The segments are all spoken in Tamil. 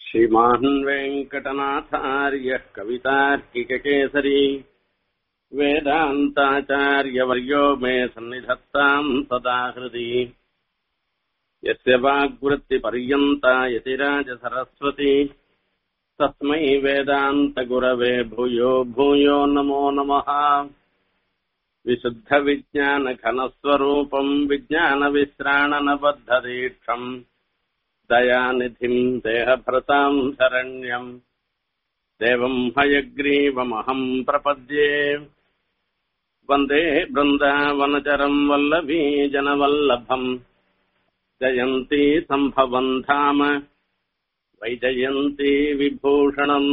श्रीमान् वेङ्कटनाथार्यः कवितार्किककेसरी वेदान्ताचार्यवर्यो मे सन्निधत्ताम् सदा हृदि यस्य वाग्वृत्तिपर्यन्ता यतिराजसरस्वती तस्मै वेदान्तगुरवे भूयो भूयो नमो नमः विशुद्धविज्ञानघनस्वरूपम् विज्ञानविश्राणनबद्धदीक्षम् दयानिधिम् देहभृताम् शरण्यम् देवम् हयग्रीवमहम् प्रपद्ये वन्दे बृन्दावनचरम् वल्लभी जनवल्लभम् जयन्ती सम्भवम् धाम வைஜயந்தி விபூஷணம்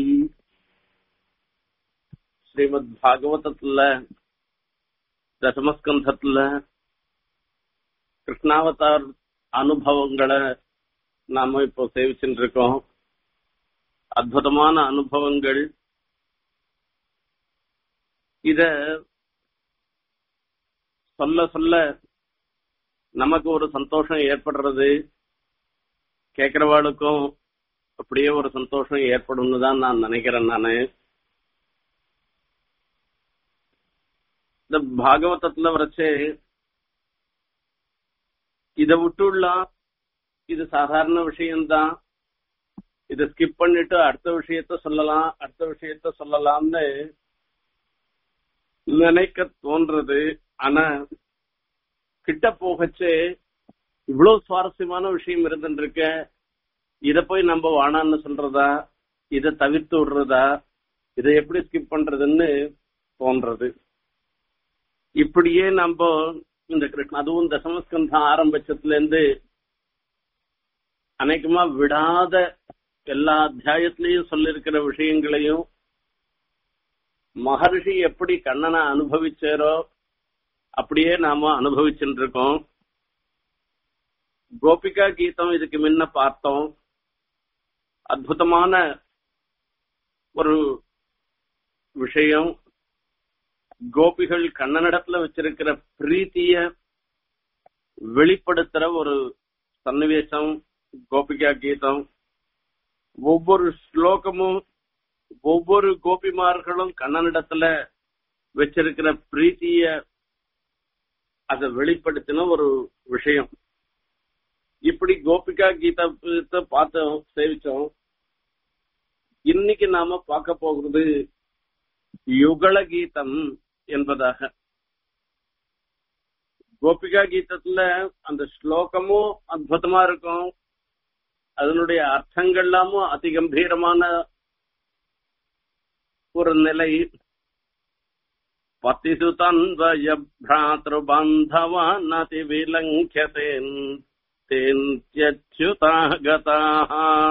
ஸ்ரீமத் பாகவதத்துல தசமஸ்கந்தத்துல கிருஷ்ணாவதார் அனுபவங்களை நாம இப்போ சேவிச்சுட்டு இருக்கோம் அற்புதமான அனுபவங்கள் இத சொல்ல சொல்ல நமக்கு ஒரு சந்தோஷம் ஏற்படுறது கேட்கிறவாளுக்கும் அப்படியே ஒரு சந்தோஷம் ஏற்படும்னு தான் நான் நினைக்கிறேன் நானு இந்த பாகவதத்துல வரைச்சு இத விட்டுலாம் இது சாதாரண விஷயம்தான் இத ஸ்கிப் பண்ணிட்டு அடுத்த விஷயத்த சொல்லலாம் அடுத்த விஷயத்த சொல்லலாம்னு நினைக்க தோன்றது ஆனா கிட்ட போகச்சே இவ்வளவு சுவாரஸ்யமான விஷயம் இருந்துருக்க இத போய் நம்ம வானான்னு சொல்றதா இத தவிர்த்து விடுறதா இதை எப்படி ஸ்கிப் பண்றதுன்னு தோன்றது இப்படியே நம்ம இந்த கிருஷ்ண அதுவும் தசமஸ்கந்தம் ஆரம்பிச்சதுல இருந்து அநேகமா விடாத எல்லா அத்தியாயத்திலையும் சொல்லிருக்கிற விஷயங்களையும் மகர்ஷி எப்படி கண்ணனை அனுபவிச்சாரோ அப்படியே நாம அனுபவிச்சுட்டு இருக்கோம் கோபிகா கீதம் இதுக்கு முன்ன பார்த்தோம் அற்புதமான ஒரு விஷயம் கோபிகள் கண்ணனிடத்துல வச்சிருக்கிற பிரீத்திய வெளிப்படுத்துற ஒரு சன்னிவேசம் கோபிகா கீதம் ஒவ்வொரு ஸ்லோகமும் ஒவ்வொரு கோபிமார்களும் கண்ணனிடத்துல வச்சிருக்கிற பிரீத்திய அதை வெளிப்படுத்தின ஒரு விஷயம் இப்படி கோபிகா கீதத்தை பார்த்தோம் சேவிச்சோம் இன்னைக்கு நாம பார்க்க போகிறது யுகல கீதம் என்பதாக கோபிகா கீதத்துல அந்த ஸ்லோகமும் அற்புதமா இருக்கும் அதனுடைய அர்த்தங்கள்லாமும் அதி கம்பீரமான ஒரு நிலை பதிசுதன்வய பிராத்திருபாந்தவானதி விலங்கியதேன் तेऽच्युतागताः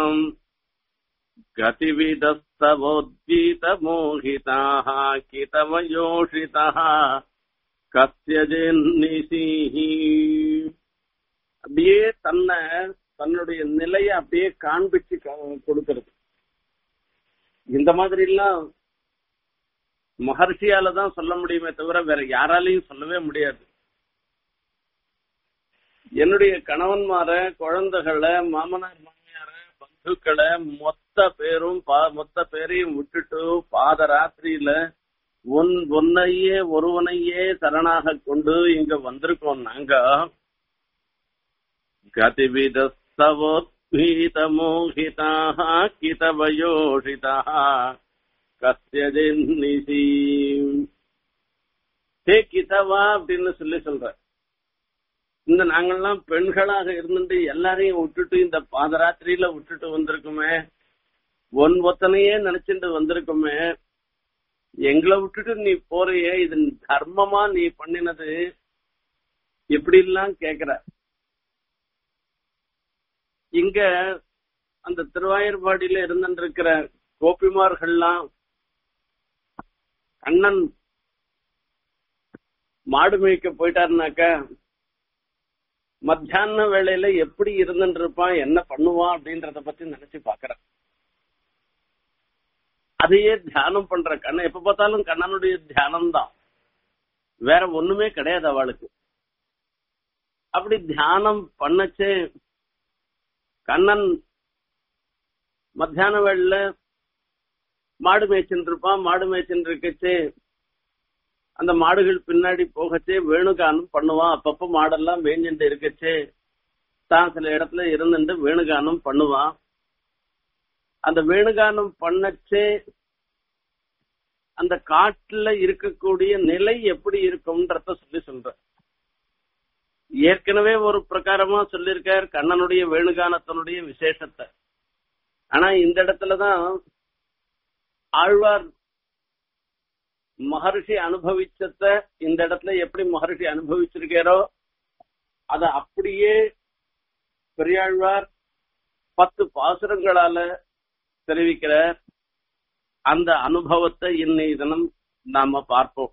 गतिविदस्तवोद्गीतमोहिताः कितवयोषितः கத்திய ஜென்னிசிஹி அப்படியே தன்னை தன்னுடைய நிலைய அப்படியே காண்பிச்சு கொடுக்கிறது இந்த மாதிரி எல்லாம் மகர்ஷியால தான் சொல்ல முடியுமே தவிர வேற யாராலையும் சொல்லவே முடியாது என்னுடைய கணவன்மார குழந்தைகளை மாமனார் மாமியார பந்துக்களை மொத்த பேரும் மொத்த பேரையும் விட்டுட்டு பாத ராத்திரியில ஒன் ஒன்னையே ஒருவனையே சரணாக கொண்டு இங்க வந்திருக்கோம் நாங்க கதிவிதஸ்தவோத்பீத மோகிதாக கிதவயோஷிதாக கஸ்யஜின்னிசி ஹே கிதவா அப்படின்னு சொல்லி சொல்ற இந்த நாங்கெல்லாம் பெண்களாக இருந்துட்டு எல்லாரையும் விட்டுட்டு இந்த பாதராத்திரியில விட்டுட்டு வந்திருக்குமே ஒன் ஒத்தனையே நினைச்சிட்டு வந்திருக்குமே எங்களை விட்டுட்டு நீ போறியே இது தர்மமா நீ பண்ணினது எப்படி எல்லாம் கேக்குற இங்க அந்த திருவாயூர்பாடியில இருந்துருக்கிற கோபிமார்கள்லாம் கண்ணன் மாடு மேய்க்க போயிட்டாருனாக்கா மத்தியான வேளையில எப்படி இருந்துட்டு இருப்பான் என்ன பண்ணுவான் அப்படின்றத பத்தி நினைச்சு பாக்குறேன் அதையே தியானம் பண்ற கண்ணன் எப்ப பார்த்தாலும் கண்ணனுடைய தியானம் தான் வேற ஒண்ணுமே கிடையாது அவளுக்கு அப்படி தியானம் பண்ணச்சே கண்ணன் மத்தியான வேளையில மாடு மேய்ச்சின்னு இருப்பான் மாடு மேய்ச்சின்னு இருக்கச்சே அந்த மாடுகள் பின்னாடி போகச்சே வேணுகானம் பண்ணுவான் அப்பப்ப மாடெல்லாம் மேய்ஞ்சிட்டு இருக்கச்சே தான் சில இடத்துல இருந்துட்டு வேணுகானம் பண்ணுவான் அந்த வேணுகானம் பண்ணச்சே அந்த காட்டுல இருக்கக்கூடிய நிலை எப்படி இருக்கும்ன்றத சொல்லி சொல்ற ஏற்கனவே ஒரு பிரகாரமா சொல்லியிருக்கார் கண்ணனுடைய வேணுகானத்தினுடைய விசேஷத்தை ஆனா இந்த இடத்துலதான் ஆழ்வார் மகர்ஷி அனுபவிச்சத இந்த இடத்துல எப்படி மகர்ஷி அனுபவிச்சிருக்காரோ அத அப்படியே பெரியாழ்வார் பத்து பாசுரங்களால தெரிவிக்கிறார் அந்த அனுபவத்தை இன்னை தினம் நாம பார்ப்போம்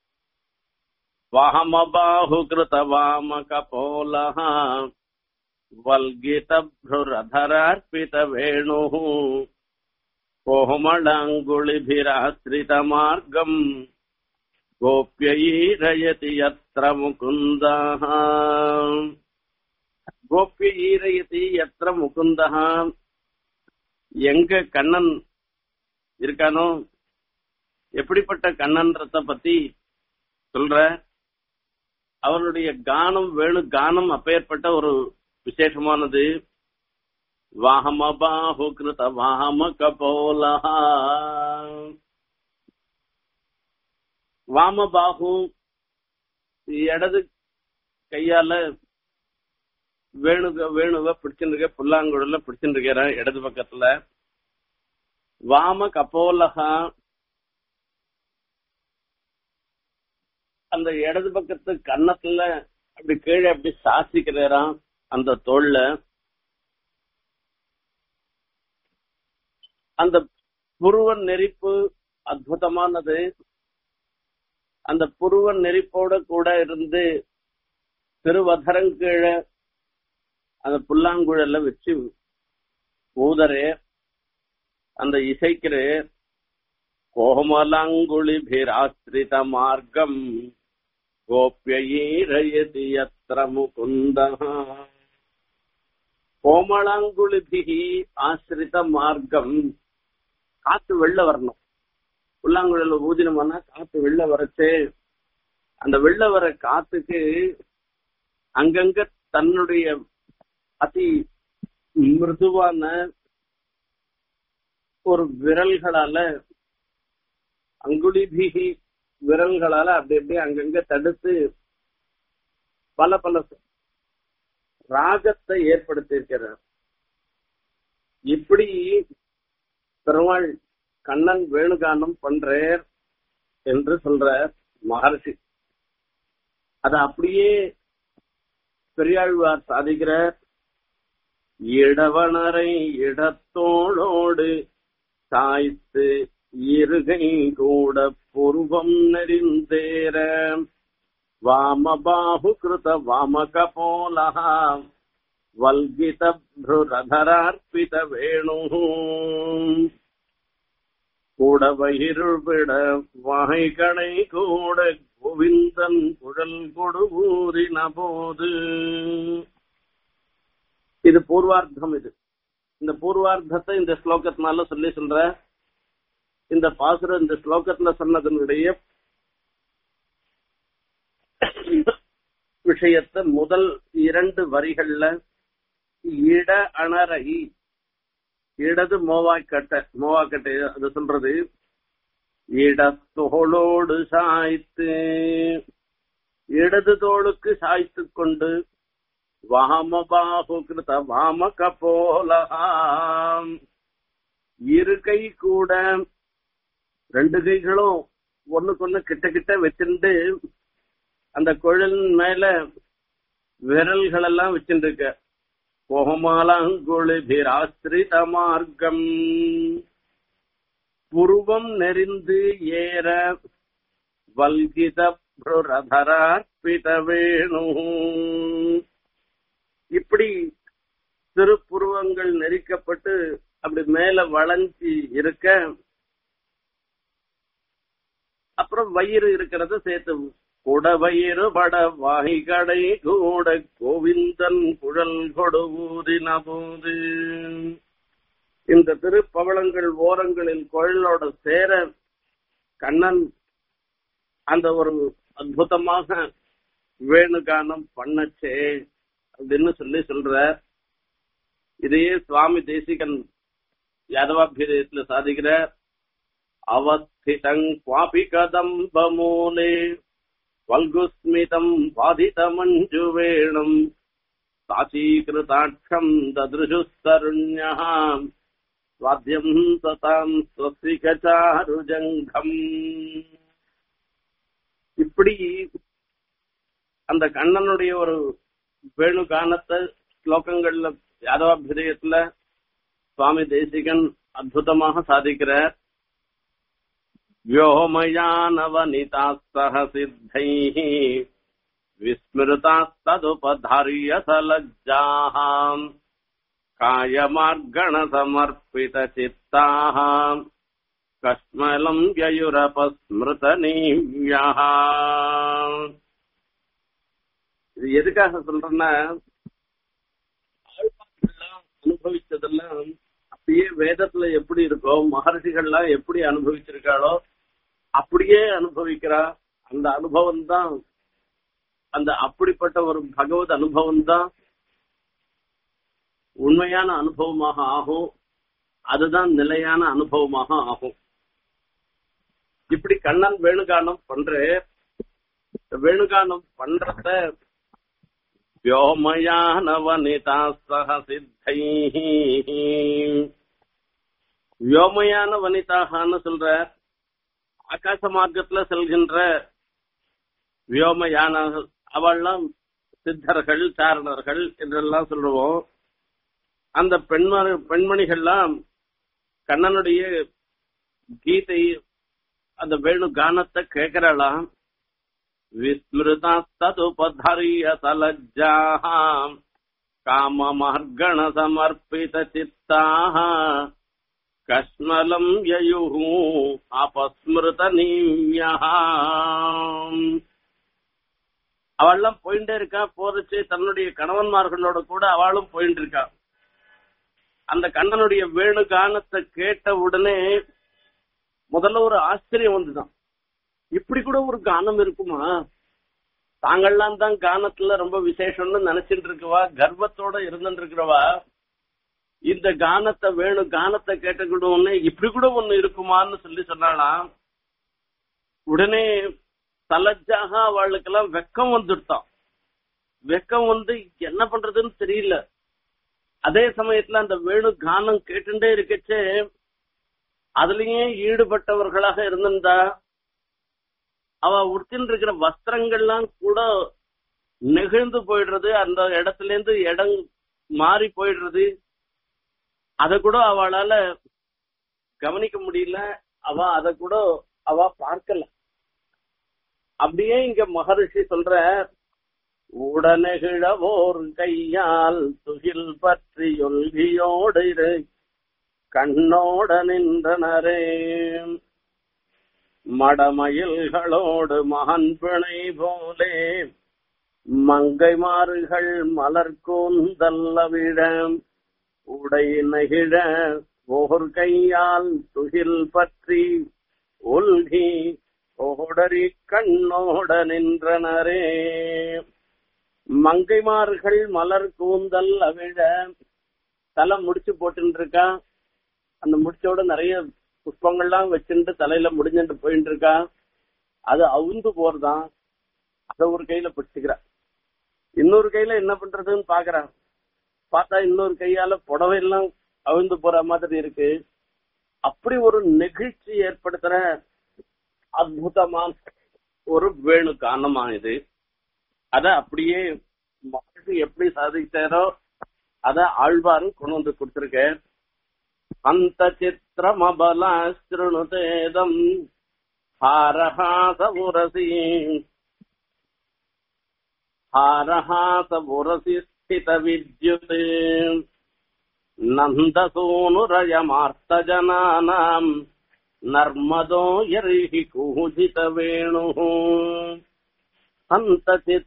வாமபாஹு கிருத வாம கபோலஹ வல்கிதப்ருரதரார்ப்பித வேணு கோமளாங்குளிபிராஸ்ரிதமார்க்கம் கோப்யைரயதி யத்ர முகுந்தः கோப்யைரயதி யத்ர முகுந்தः எங்க கண்ணன் இருக்கானோ எப்படிப்பட்ட கண்ணன்றத பத்தி சொல்ற அவருடைய கானம் வேணு கானம் அப்பேற்பட்ட ஒரு விசேஷமானது வாஹமபாஹு கிருத வாஹம கபோலஹா வாமபாஹு இடது கையால வேணு வேணுவ பிடிச்சிருக்க புல்லாங்குழல பிடிச்சிருக்கிற இடது பக்கத்துல வாம கபோலகா அந்த இடது பக்கத்து கன்னத்துல அப்படி கீழே அப்படி சாசிக்கிறாராம் அந்த தோல்ல அந்த புருவ நெறிப்பு அற்புதமானது அந்த புருவ நெறிப்போட கூட இருந்து திருவதரங்கீழ அந்த புல்லாங்குழல வச்சு ஊதரே அந்த இசைக்கிறே கோமலாங்குளிபிராஸ்ரித மார்க்கம் கோப்பியீரயதி யத்ர முகுந்தः கோமளாங்குளிபிகி ஆசிரித மார்க்கம் காத்து வெள்ள வரணும் புல்லாங்குழல ஊதினோம்னா காத்து வெள்ள வரச்சே அந்த வெள்ள வர காத்துக்கு அங்கங்க தன்னுடைய அதி மிருதுவான ஒரு விரல்களால அங்குலிபிகி விரல்களால அப்படி அப்படியே அங்கங்க தடுத்து பல பல ராகத்தை ஏற்படுத்தி இருக்கிறார் இப்படி பெருமாள் கண்ணன் வேணுகானம் பண்றார் என்று சொல்ற மகர்ஷி அத அப்படியே பெரியாழ்வார் சாதிக்கிறார் இடவனரை இடத்தோளோடு சாய்த்து இருகை கூட பூர்வம் நெறிந்தேர வாமபாஹு கிருத வாமகபோலः வல்கித பிரதரார்ப்பித வேணு கூட வயிறுவிட வகைகளை கூட கோவிந்தன் குழல் கொடுபூரின போது இது பூர்வார்த்தம் இது இந்த பூர்வார்த்தத்தை இந்த ஸ்லோகத்தினால சொல்லி சொல்ற இந்த பாசுரம் இந்த ஸ்லோகத்துல சொன்னதனுடைய விஷயத்தை முதல் இரண்டு வரிகள்ல இட அணரை இடது மோவாக்கட்டை மோவாக்கட்டை அது சொல்றது இடத்தோளோடு சாய்த்து இடது தோளுக்கு சாய்த்து கொண்டு வாமபாஹு கிருத வாம கபோலகாம் இரு கை கூட ரெண்டு கைகளும் ஒண்ணுக்கு கிட்ட கிட்ட வச்சிருந்து அந்த குழலின் மேல விரல்கள் எல்லாம் வச்சுட்டு இருக்க கோமாலாங்குளிபிராஸ்திரித மார்க்கம் புருவம் நெறிந்து ஏற வல்கித பிரதரார்ப்பித வேணு இப்படி திருப்புருவங்கள் நெரிக்கப்பட்டு அப்படி மேல வளைஞ்சி இருக்க அப்புறம் வயிறு இருக்கிறத சேர்த்து குட வயிறு பட வாய்கடை கூட கோவிந்தன் குழல் கொடு ஊதின போது இந்த திருப்பவளங்கள் ஓரங்களில் குழலோட சேர கண்ணன் அந்த ஒரு அற்புதமாக வேணுகானம் பண்ணச்சே அப்படின்னு சொல்லி சொல்ற இதையே சுவாமி தேசிகன் யாதவாபியத்துல சாதிக்கிற அவஸ்திதங் குவாபி கதம்பமூலே வல்குஸ்மிதம் பாதித மஞ்சு வேணும் சாச்சீகிருதாட்சம் ததிருஷுஸ்தருண்யா வாத்தியம் சதாம் ஸ்வஸ்திகச்சாருஜங்கம் இப்படி அந்த கண்ணனுடைய ஒரு வேணுகானத்தை ஸ்லோகங்கள்ல யாதவாபிதயத்துல சுவாமி தேசிகன் அற்புதமாக சாதிக்கிறார் व्योमयानवनितास्तः सिद्धैः विस्मृतास्तदुपधार्य सलज्जाः कायमार्गणसमर्पितचित्ताः कश्मलम् ययुरपस्मृतनीव्यः இது எதுக்காக சொல்றேன்னா ஆழ்வார்கள்லாம் அனுபவிச்சதெல்லாம் அப்படியே வேதத்துல எப்படி இருக்கோ மகர்ஷிகள்லாம் எப்படி அனுபவிச்சிருக்காளோ அப்படியே அனுபவிக்கிறா அந்த அனுபவம் தான் அந்த அப்படிப்பட்ட ஒரு பகவத் அனுபவம் தான் உண்மையான அனுபவமாக ஆகும் அதுதான் நிலையான அனுபவமாக ஆகும் இப்படி கண்ணன் வேணுகானம் பண்ற வேணுகானம் பண்றத வியோமயானவனிதா சக சித்தை வியோமயான வனிதாகன்னு சொல்ற ஆகாச மார்க்கத்துல செல்கின்ற வியோமயான அவள்லாம் சித்தர்கள் சாரணர்கள் என்றெல்லாம் சொல்லுவோம் அந்த பெண்மணி பெண்மணிகள்லாம் கண்ணனுடைய கீதை அந்த வேணு கானத்தை கேட்கிறாளாம் விஸ்மிருதாஸ்ததுபதரிய சலஜ்ஜாம் காமமர்கண சமர்ப்பித சித்தாக கஷ்மலம் யயுः அபஸ்மிருத அவள்லாம் போயிட்டே இருக்கா போறச்சு தன்னுடைய கணவன்மார்களோட கூட அவளும் போயிட்டு இருக்கா அந்த கண்ணனுடைய வேணு கானத்தை கேட்ட உடனே முதல்ல ஒரு ஆச்சரியம் வந்துதான் இப்படி கூட ஒரு கானம் இருக்குமா தாங்கள்லாம் தான் கானத்துல ரொம்ப விசேஷம்னு நினைச்சிட்டு இருக்கவா கர்வத்தோட இருந்துட்டு இருக்கிறவா இந்த கானத்தை வேணும் கானத்தை கேட்டுக்கிட்ட உடனே இப்படி கூட ஒண்ணு இருக்குமான்னு சொல்லி சொன்னாலாம் உடனே தலஜாக அவளுக்கெல்லாம் வெக்கம் வந்துட்டான் வெக்கம் வந்து என்ன பண்றதுன்னு தெரியல அதே சமயத்துல அந்த வேணு கானம் கேட்டுட்டே இருக்கச்சே அதுலயே ஈடுபட்டவர்களாக இருந்திருந்தா அவ உடுத்தின்னு இருக்கிற வஸ்திரங்கள்லாம் கூட நெகிழ்ந்து போயிடுறது அந்த இடத்துல இருந்து இடம் மாறி போயிடுறது அத கூட அவளால கவனிக்க முடியல அவ அத கூட அவ பார்க்கல அப்படியே இங்க மகரிஷி சொல்ற உடனெகிழவோர் கையால் துகில் பற்றி ஒல்கியோடு கண்ணோட நின்றனரே மடமயில்களோடு மகன் பிணை போலே மங்கைமாறுகள் மலர் கூந்தல்லவிட உடை நெகிழ ஓர் கையால் துகில் பற்றி ஒல்கி ஓடரி கண்ணோட நின்றனரே மங்கைமார்கள் மலர் கூந்தல் அவிழ தலை முடிச்சு போட்டுன்னு இருக்கா அந்த முடிச்சோட நிறைய புஷ்பங்கள்லாம் வச்சுட்டு தலையில முடிஞ்சுட்டு போயிட்டு இருக்கா அது அவுந்து போறதான் அத ஒரு கையில பிடிச்சுக்கிறா இன்னொரு கையில என்ன பண்றதுன்னு பாக்குறான் பார்த்தா இன்னொரு கையால புடவை எல்லாம் அவிழ்ந்து போற மாதிரி இருக்கு அப்படி ஒரு நெகிழ்ச்சி ஏற்படுத்துற அற்புதமான ஒரு வேணு காரணமா இது அத அப்படியே மகர்ஷி எப்படி சாதித்தாரோ அத ஆழ்வாரும் கொண்டு வந்து கொடுத்திருக்க அந்த சித்திரமபலாஸ்ருணுதேதம் ஹாரஹாச உரசி हारहास पुरसि स्थितविद्युत् नन्दसूनुरयमार्तजनानाम् नर्मदो यर्हि कूजितवेणुः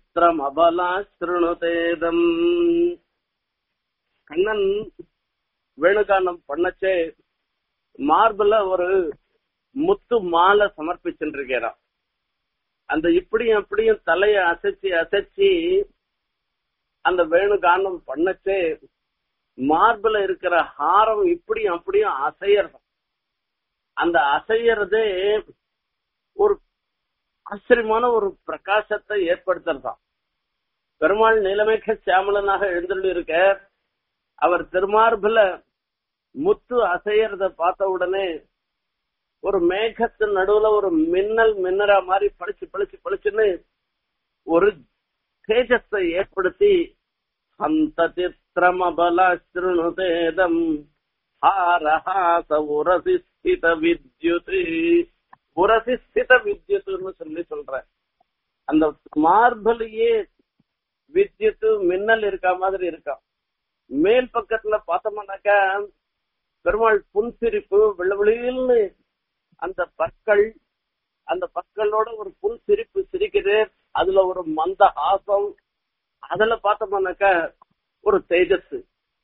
हन्तचित्रमबला शृणुतेदम् கண்ணன் வேணுகானம் பண்ணச்சே மார்பிள ஒரு முத்து மாலை சமர்ப்பிச்சுட்டு இருக்கிறான் அந்த இப்படியும் அப்படியும் தலைய அசைச்சு அசைச்சு அந்த வேணுகானம் பண்ணச்சே மார்பிள இருக்கிற ஹாரம் இப்படியும் அப்படியும் அசையறது அந்த அசையறதே ஒரு ஆச்சரியமான ஒரு பிரகாசத்தை ஏற்படுத்துறதாம் பெருமாள் நிலைமைக்க சியாமலனாக எழுந்துள்ள இருக்க அவர் திருமார்பில முத்து அசையறத பார்த்த உடனே ஒரு மேகத்தின் நடுவுல ஒரு மின்னல் மின்னரா மாதிரி பளிச்சு பளிச்சு பளிச்சுன்னு ஒரு தேஜஸை ஏற்படுத்தி அந்த சித்திரமபலாஸ்ருணுதேதம் ஹாரஹாச உரசி ஸ்தித வித்யுத் உரசி ஸ்தித வித்யுத்னு சொல்லி சொல்றேன் அந்த மார்பலையே வித்யுத்து மின்னல் இருக்க மாதிரி இருக்கான் மேல் பக்கத்துல பார்த்தோம்னாக்கா பெருமாள் புன்சிரிப்பு வெள்ளவெளியில்னு அந்த பற்கள் அந்த பற்களோட ஒரு புன் சிரிப்பு சிரிக்குது அதுல ஒரு மந்த ஆசம் அதுல பார்த்தோம்னாக்கா ஒரு தேஜஸ்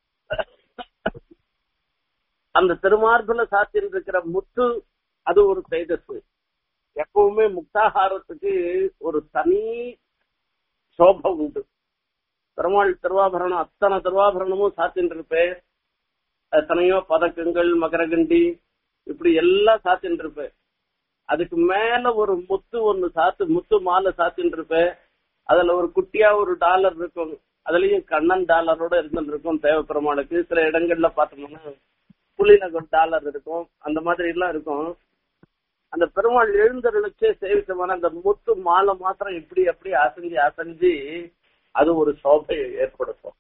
அந்த திருமார்புல சாத்தியில் இருக்கிற முத்து அது ஒரு தேஜஸ் எப்பவுமே முக்தாகாரத்துக்கு ஒரு தனி சோபை உண்டு பெருமாள் திருவாபரணம் அத்தனை திருவாபரணமும் சாத்தின்னு இருப்பேன் எத்தனையோ பதக்கங்கள் மகரகண்டி இப்படி எல்லாம் சாத்தின்னு இருப்பேன் அதுக்கு மேல ஒரு முத்து ஒண்ணு சாத்து முத்து மாலை சாத்தின்னு இருப்பேன் அதுல ஒரு குட்டியா ஒரு டாலர் இருக்கும் அதுலயும் கண்ணன் டாலரோட இருந்துட்டு இருக்கும் தேவைப்பெருமாளுக்கு சில இடங்கள்ல பார்த்தோம்னா புலிநகர் டாலர் இருக்கும் அந்த மாதிரி எல்லாம் இருக்கும் அந்த பெருமாள் எழுந்தருளுச்சே சேவிச்சமான அந்த முத்து மாலை மாத்திரம் இப்படி அப்படி அசைஞ்சு அசைஞ்சு அது ஒரு சோபையை ஏற்படுத்தும்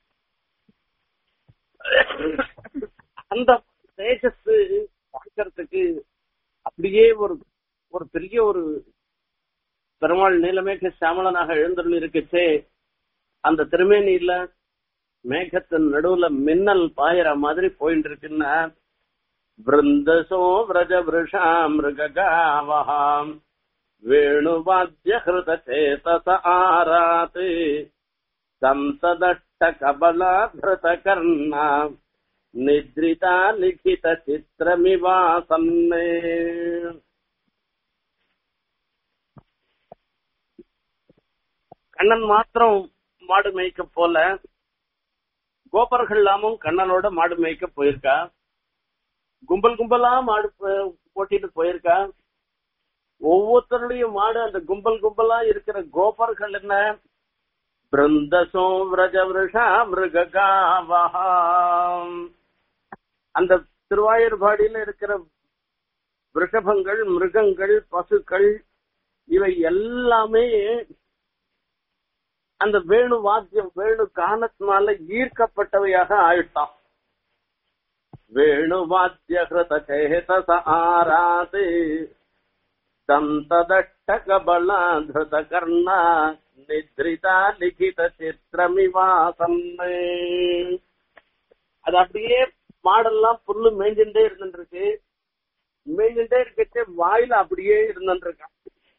அந்த தேஜஸ் பார்க்கறதுக்கு அப்படியே ஒரு ஒரு பெரிய ஒரு பெருமாள் நீலமேக சாமலனாக எழுந்தருள் இருக்குச்சே அந்த திருமேனியில மேகத்தின் நடுவுல மின்னல் பாயிற மாதிரி போயிட்டு இருக்குன்னா விருந்தசோ விரஜ விருஷா மிருகாவகாம் வேணுவாத்திய ஹிருத சேதச ஆராத் சந்ததஷ்ட கபலாபிருத கர்ணா நித்ரிதா லிகித சித்திரமிவாசன்னே கண்ணன் மாத்திரம் மாடு மேய்க்க போல கோபர்கள் எல்லாமும் கண்ணனோட மாடு மேய்க்க போயிருக்கா கும்பல் கும்பலா மாடு போட்டிட்டு போயிருக்கா ஒவ்வொருத்தருடைய மாடு அந்த கும்பல் கும்பலா இருக்கிற கோபர்கள் என்ன பிருந்தசோ விரஜ விருஷா மிருகாவகாம் அந்த திருவாயூர்பாடியில இருக்கிற விஷபங்கள் மிருகங்கள் பசுக்கள் இவை எல்லாமே அந்த வேணு வாத்தியம் வேணு காணத்தினால ஈர்க்கப்பட்டவையாக ஆயிட்டான் வேணு வாத்திய ஹிருத சேதச ஆராது தந்ததட்ட கபலா திருத கர்ணா நித்ரிதா லிகித சித்திரமிவாசம் அது அப்படியே மாடெல்லாம் புல்லு மேய்ஞ்சுட்டே இருந்துருக்கு மேய்ஞ்சுட்டே இருக்கச்சு வாயில அப்படியே இருந்துருக்கான்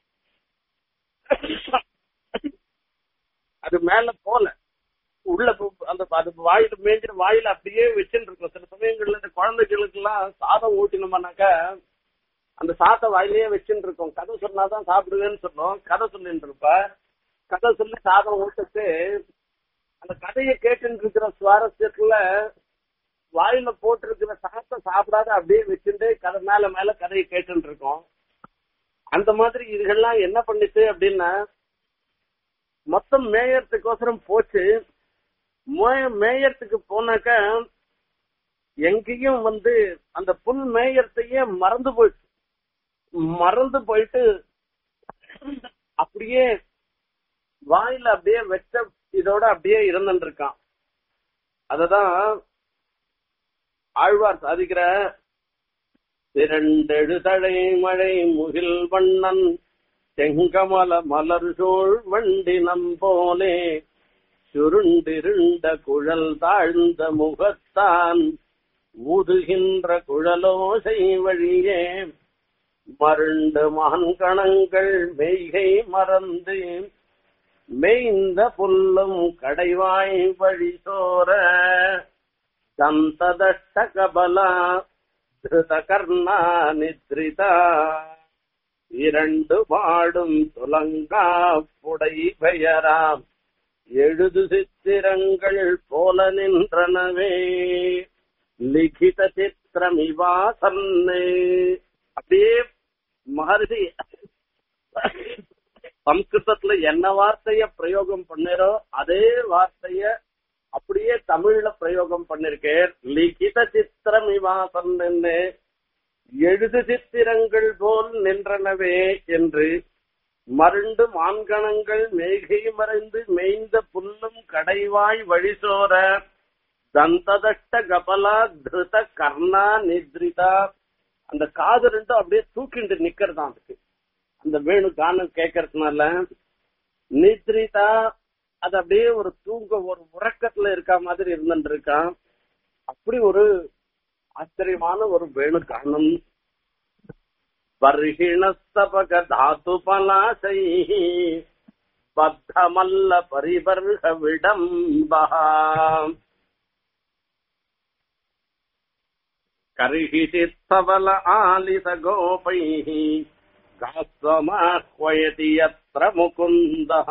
அது மேல போல உள்ள அந்த அது வாயில மேய்ஞ்சிட்டு வாயில அப்படியே வச்சுட்டு இருக்கும் சில சமயங்கள்ல இந்த குழந்தைகளுக்கு எல்லாம் சாதம் ஊட்டினோம்னாக்கா அந்த சாத்தை வாயிலேயே வச்சுட்டு இருக்கோம் கதை சொன்னாதான் சாப்பிடுவேன்னு சொன்னோம் கதை சொல்லிட்டு இருப்ப கதை சொல்லி சாதம் ஊட்டுட்டு அந்த கதையை கேட்டு இருக்கிற சுவாரஸ்யத்துல வாயில போட்டிருக்கிற சாத்தை சாப்பிடாத அப்படியே வச்சுட்டு கதை மேல மேல கதையை கேட்டு இருக்கோம் அந்த மாதிரி இதுகள்லாம் என்ன பண்ணிச்சு அப்படின்னா மொத்தம் மேயறதுக்கோசரம் போச்சு மேயறதுக்கு போனாக்க எங்கேயும் வந்து அந்த புல் மேயறதையே மறந்து போயிடுச்சு மறந்து போயிட்டு அப்படியே வாயில அப்படியே வெச்ச இதோட அப்படியே இருந்துட்டு இருக்கான் அததான் ஆழ்வார் சாதிக்கிற திரண்டெழுதழை மழை முகில் வண்ணன் செங்கமல மலர் சோழ் வண்டினம் போலே சுருண்டிருண்ட குழல் தாழ்ந்த முகத்தான் ஊதுகின்ற குழலோசை வழியே மருண்டு மான்கணங்கள் மெய்கை மறந்து மெய்ந்த புல்லும் கடைவாய் வழி சோர தந்ததஷ்டகபலா திருதகர்ணா நித்ரிதா இரண்டு பாடும் துலங்கா புடை பெயராம் எழுது சித்திரங்கள் போல நின்றனவே லிகித சித்திரமிவாசன்னே அப்படியே மகர்ஷி சம்ஸ்கிருதத்துல என்ன வார்த்தைய பிரயோகம் பண்ணாரோ அதே வார்த்தைய அப்படியே தமிழ்ல பிரயோகம் பண்ணிருக்கேன் லிகித சித்திரம் இவாசன் எழுது சித்திரங்கள் போல் நின்றனவே என்று மருண்டு மான்கணங்கள் மேகை மறைந்து மேய்ந்த புல்லும் கடைவாய் வழிசோர தந்ததஷ்ட கபலா திருத கர்ணா நித்ரிதா அந்த காது ரெண்டும் அப்படியே தூக்கிண்டு நிக்கிறதா அதுக்கு அந்த வேணு கானம் கேட்கறதுனால நித்ரிதா அது அப்படியே ஒரு தூங்க ஒரு உறக்கத்துல இருக்க மாதிரி இருந்துட்டு இருக்கான் அப்படி ஒரு ஆச்சரியமான ஒரு வேணு கானம் பர்ஹிணஸ்தபக தாத்து பலாசை பத்தமல்ல பரிபர்க விடம்பா கரிஹி சித்தபல ஆலித கோபைः காஸ்வமாஹ்வயதி யத்ர முகுந்தः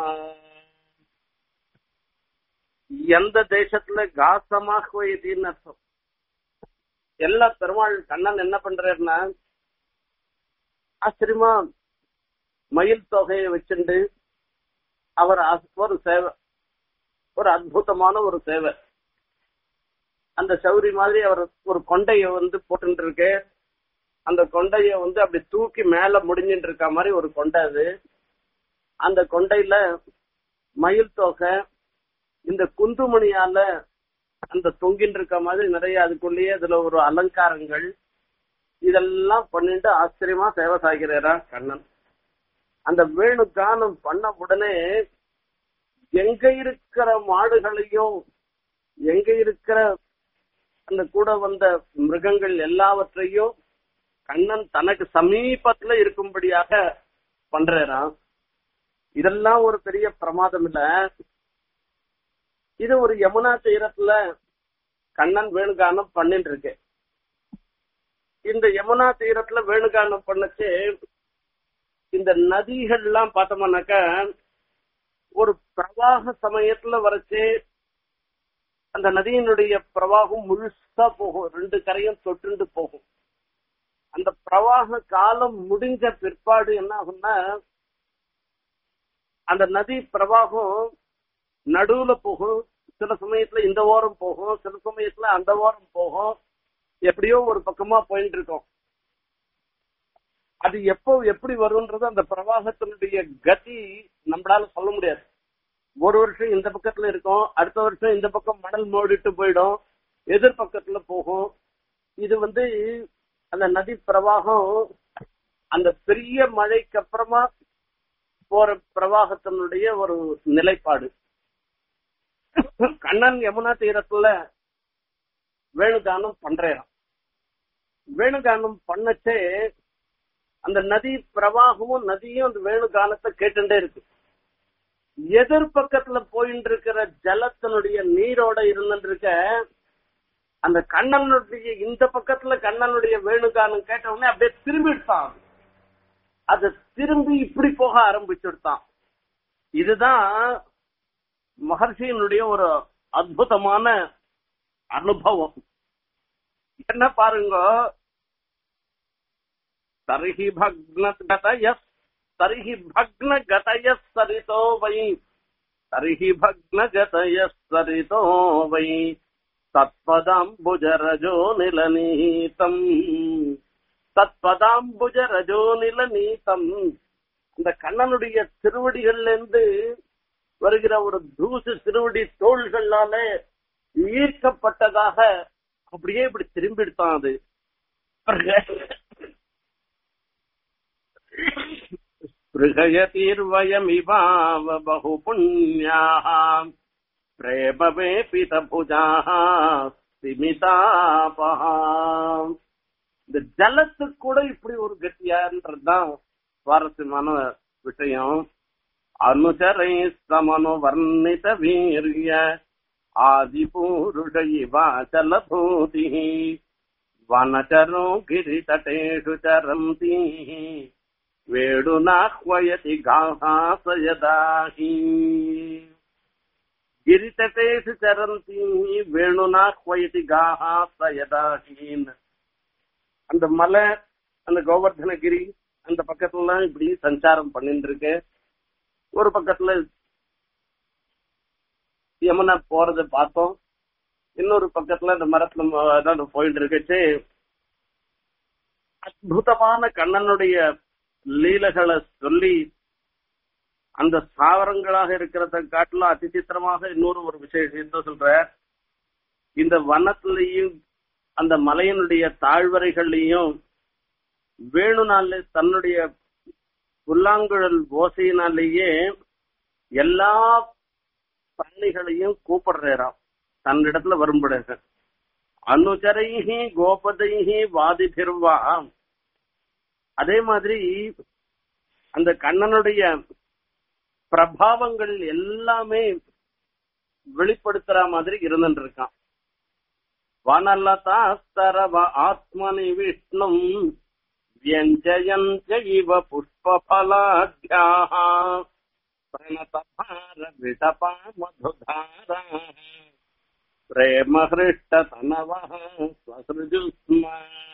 எந்த தேசத்துல காசமாஹ்வயதின்னு அர்த்தம் எல்லா பெருமாள் கண்ணன் என்ன பண்றாருன்னா ஆச்சரியமா மயில் தொகையை வச்சுண்டு அவர் அஸ்- ஒரு சேவை ஒரு அற்புதமான ஒரு சேவை அந்த சௌரி மாதிரி அவர் ஒரு கொண்டைய வந்து போட்டுட்டு இருக்கு அந்த கொண்டைய வந்து அப்படி தூக்கி மேல முடிஞ்சிட்டு இருக்க மாதிரி ஒரு கொண்டை அது அந்த கொண்டையில மயில் தொகை இந்த குந்துமணியால அந்த தொங்கின்னு இருக்க மாதிரி நிறைய அதுக்குள்ளேயே அதுல ஒரு அலங்காரங்கள் இதெல்லாம் பண்ணிட்டு ஆச்சரியமா சேவை சாகிறாரா கண்ணன் அந்த வேணு கானம் பண்ண உடனே எங்க இருக்கிற மாடுகளையும் எங்க இருக்கிற அந்த கூட வந்த மிருகங்கள் எல்லாவற்றையும் கண்ணன் தனக்கு சமீபத்துல இருக்கும்படியாக பண்றாராம் இதெல்லாம் ஒரு பெரிய பிரமாதம் இல்ல இது ஒரு யமுனா தீரத்துல கண்ணன் வேணுகானம் பண்ணிட்டு இருக்கு இந்த யமுனா தீரத்துல வேணுகானம் பண்ணச்சு இந்த நதிகள்லாம் பார்த்தோம்னாக்கா ஒரு பிரவாக சமயத்துல வரைச்சு அந்த நதியினுடைய பிரவாகம் முழுசா போகும் ரெண்டு கரையும் தொட்டுண்டு போகும் அந்த பிரவாக காலம் முடிஞ்ச பிற்பாடு என்ன ஆகும்னா அந்த நதி பிரவாகம் நடுவுல போகும் சில சமயத்துல இந்த ஓரம் போகும் சில சமயத்துல அந்த ஓரம் போகும் எப்படியோ ஒரு பக்கமா போயிட்டு இருக்கோம் அது எப்போ எப்படி வரும்ன்றது அந்த பிரவாகத்தினுடைய கதி நம்மளால சொல்ல முடியாது ஒரு வருஷம் இந்த பக்கத்துல இருக்கும் அடுத்த வருஷம் இந்த பக்கம் மணல் மூடிட்டு போயிடும் எதிர் பக்கத்துல போகும் இது வந்து அந்த நதி பிரவாகம் அந்த பெரிய மழைக்கு அப்புறமா போற பிரவாகத்தினுடைய ஒரு நிலைப்பாடு கண்ணன் யமுனா தீரத்துல வேணுகானம் பண்றேன் வேணுகானம் பண்ணச்சே அந்த நதி பிரவாகமும் நதியும் அந்த வேணுகானத்தை கேட்டுட்டே இருக்கு எதிர் பக்கத்துல போயிட்டு இருக்கிற ஜலத்தினுடைய நீரோட இருந்துட்டு இருக்க அந்த கண்ணனுடைய இந்த பக்கத்துல கண்ணனுடைய வேணுகானம் கேட்ட உடனே அப்படியே திரும்பிட்டான் அது திரும்பி இப்படி போக ஆரம்பிச்சுட்டான் இதுதான் மகர்ஷியினுடைய ஒரு அற்புதமான அனுபவம் என்ன பாருங்க தர்ஹி பக்ன கதய தர்ஹி பக்ன கதய சரிதோ வை தர்ஹி பக்ன கதய சரிதோ வை தத்பதாம்புஜரஜோ நிலநீதம் தத்பதாம்புஜரஜோ நிலநீதம் இந்த கண்ணனுடைய திருவடிகள்ல இருந்து வருகிற ஒரு தூசு திருவடி தோள்களால ஈர்க்கப்பட்டதாக அப்படியே இப்படி திரும்பிடுத்தான் அது ஸ்பிருகயதீர்வயமிவாவ பகு புண்ணியாக பிரேமவேபித புஜாக சிமிதாபகாம் இந்த ஜலத்துக்கு கூட இப்படி ஒரு கட்டியான்றதுதான் சுவாரஸ்யமான விஷயம் அனுசரை சமனு வர்ணித வீரிய आदिपूरुष इवाचलभूतिः वनचरो गिरितटेषु चरन्ति वेणुनाह्वयति गाहास यदा हि गिरितटेषु चरन्ति वेणुनाह्वयति गाहास यदा हि அந்த மலை அந்த கோவர்தனகிரி அந்த பக்கத்துல இப்படி சஞ்சாரம் பண்ணிட்டு இருக்கு ஒரு பக்கத்துல யமுனா போறத பார்த்தோம் இன்னொரு பக்கத்துல இந்த மரத்துல ம- அதான் போயிட்டு இருக்கச்சு அற்புதமான கண்ணனுடைய லீலைகளை சொல்லி அந்த ஸ்தாவரங்களாக இருக்கிறத காட்டிலும் அதிசித்திரமாக இன்னொரு ஒரு விசேஷத்தை சொல்ற இந்த வனத்திலையும் அந்த மலையினுடைய தாழ்வரைகள்லையும் வேணுனால தன்னுடைய புல்லாங்குழல் ஓசையினாலேயே எல்லா பிராணிகளையும் கூப்பிடுறாராம் தன்னிடத்துல வரும்படுக அனுச்சரைஹி கோபதைஹி வாதிபிர்வா அதே மாதிரி அந்த கண்ணனுடைய பிரபாவங்கள் எல்லாமே வெளிப்படுத்துற மாதிரி இருந்துட்டு இருக்கான் வனலதாஸ்தரவ ஆத்மனி விஷ்ணும் व्यञ्जयन्त्य इव पुष्पफलाढ्याः प्रणतभारविटपा मधुधाराः प्रेमहृष्टतनवः स्वसृजुस्म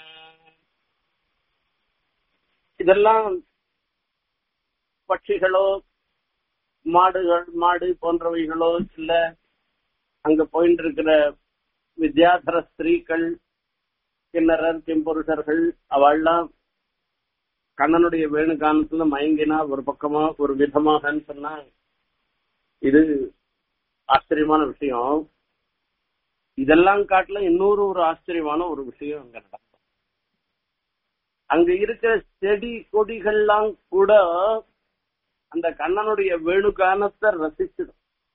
இதெல்லாம் பட்சிகளோ மாடுகள் மாடு போன்றவைகளோ இல்ல அங்க போயிட்டு இருக்கிற வித்யாதர ஸ்திரீகள் கிண்ணறர் கிம்புருஷர்கள் அவள்லாம் கண்ணனுடைய வேணுகானத்துல மயங்கினா ஒரு பக்கமா ஒரு விதமாகன்னு சொன்னா இது ஆச்சரியமான விஷயம் இதெல்லாம் காட்டுல இன்னொரு ஒரு ஆச்சரியமான ஒரு விஷயம் அங்க நடக்கும் அங்க இருக்கிற செடி கொடிகள்லாம் கூட அந்த கண்ணனுடைய வேணுகானத்தை ரசிச்சிடும்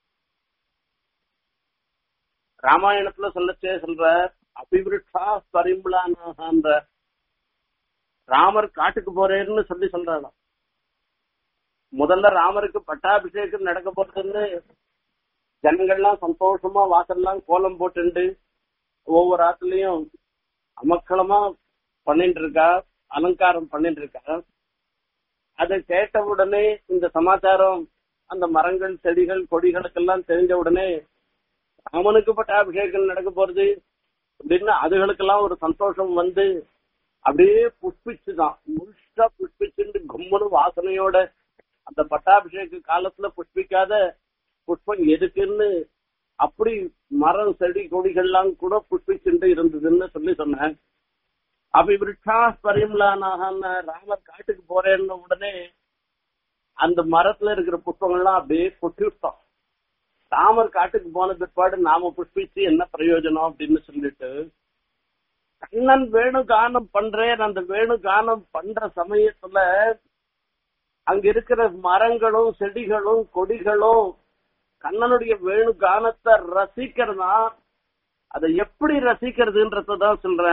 ராமாயணத்துல சொல்லச்சே சொல்ற அபிவிருஷா பரிம்பளானான்ற ராமர் காட்டுக்கு போறேன்னு சொல்லி சொல்றாளாம் முதல்ல ராமருக்கு பட்டாபிஷேகம் நடக்க போறதுன்னு ஜனங்கள்லாம் சந்தோஷமா வாசல்லாம் கோலம் போட்டுண்டு ஒவ்வொரு ஆத்துலயும் அமக்களமா பண்ணிட்டு இருக்கா அலங்காரம் பண்ணிட்டு இருக்கா அதை கேட்ட உடனே இந்த சமாச்சாரம் அந்த மரங்கள் செடிகள் கொடிகளுக்கெல்லாம் தெரிஞ்ச உடனே ராமனுக்கு பட்டாபிஷேகம் நடக்க போறது அப்படின்னு அதுகளுக்கெல்லாம் ஒரு சந்தோஷம் வந்து அப்படியே புஷ்பிச்சுதான் முழுசா புஷ்பிச்சுட்டு கும்மனு வாசனையோட அந்த பட்டாபிஷேக காலத்துல புஷ்பிக்காத புஷ்பம் எதுக்குன்னு அப்படி மரம் செடி கொடிகள்லாம் கூட புஷ்பிச்சுட்டு இருந்ததுன்னு சொல்லி சொன்னேன் அபிவிருஷா பரிமலானாக ராமர் காட்டுக்கு போறேன்னு உடனே அந்த மரத்துல இருக்கிற புஷ்பங்கள்லாம் அப்படியே கொட்டி விட்டோம் ராமர் காட்டுக்கு போன பிற்பாடு நாம புஷ்பிச்சு என்ன பிரயோஜனம் அப்படின்னு சொல்லிட்டு கண்ணன் வேணு கானம் பண்றேன் அந்த வேணு கானம் பண்ற சமயத்துல அங்க இருக்கிற மரங்களும் செடிகளும் கொடிகளும் கண்ணனுடைய வேணு கானத்தை ரசிக்கிறதா அதை எப்படி ரசிக்கிறதுன்றதான் சொல்ற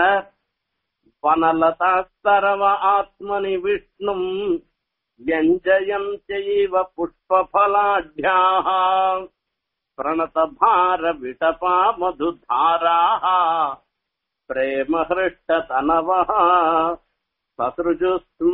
வனலதாஸ்தரவ ஆத்மனி விஷ்ணும் व्यञ्जयन्त्यैव पुष्पफलाढ्याः प्रणतभारविटपा मधुधाराः प्रेमहृष्टतनवः ससृजुस्म